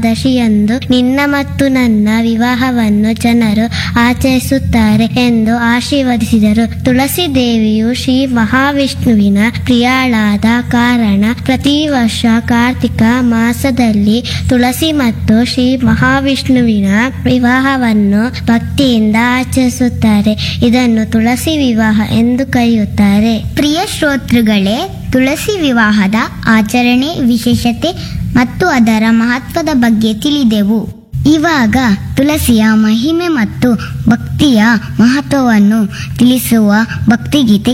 ದಶಿಯಂದು ನಿನ್ನ ಮತ್ತು ನನ್ನ ವಿವಾಹವನ್ನು ಜನರು ಆಚರಿಸುತ್ತಾರೆ ಎಂದು ಆಶೀರ್ವದಿಸಿದರು ತುಳಸಿ ದೇವಿಯು ಶ್ರೀ ಮಹಾವಿಷ್ಣುವಿನ ಪ್ರಿಯಾಳಾದ ಕಾರಣ ಪ್ರತಿ ವರ್ಷ ಕಾರ್ತಿಕ ಮಾಸದಲ್ಲಿ ತುಳಸಿ ಮತ್ತು ಶ್ರೀ ಮಹಾವಿಷ್ಣುವಿನ ವಿವಾಹವನ್ನು ಭಕ್ತಿಯಿಂದ ಆಚರಿಸುತ್ತಾರೆ ಇದನ್ನು ತುಳಸಿ ವಿವಾಹ ಎಂದು ಕರೆಯುತ್ತಾರೆ ಪ್ರಿಯ ಶ್ರೋತೃಗಳೇ ತುಳಸಿ ವಿವಾಹದ ಆಚರಣೆ ವಿಶೇಷತೆ ಮತ್ತು ಅದರ ಮಹತ್ವದ ಬಗ್ಗೆ ತಿಳಿದೆವು ಇವಾಗ ತುಳಸಿಯ ಮಹಿಮೆ ಮತ್ತು ಭಕ್ತಿಯ ಮಹತ್ವವನ್ನು ತಿಳಿಸುವ ಭಕ್ತಿಗೀತೆ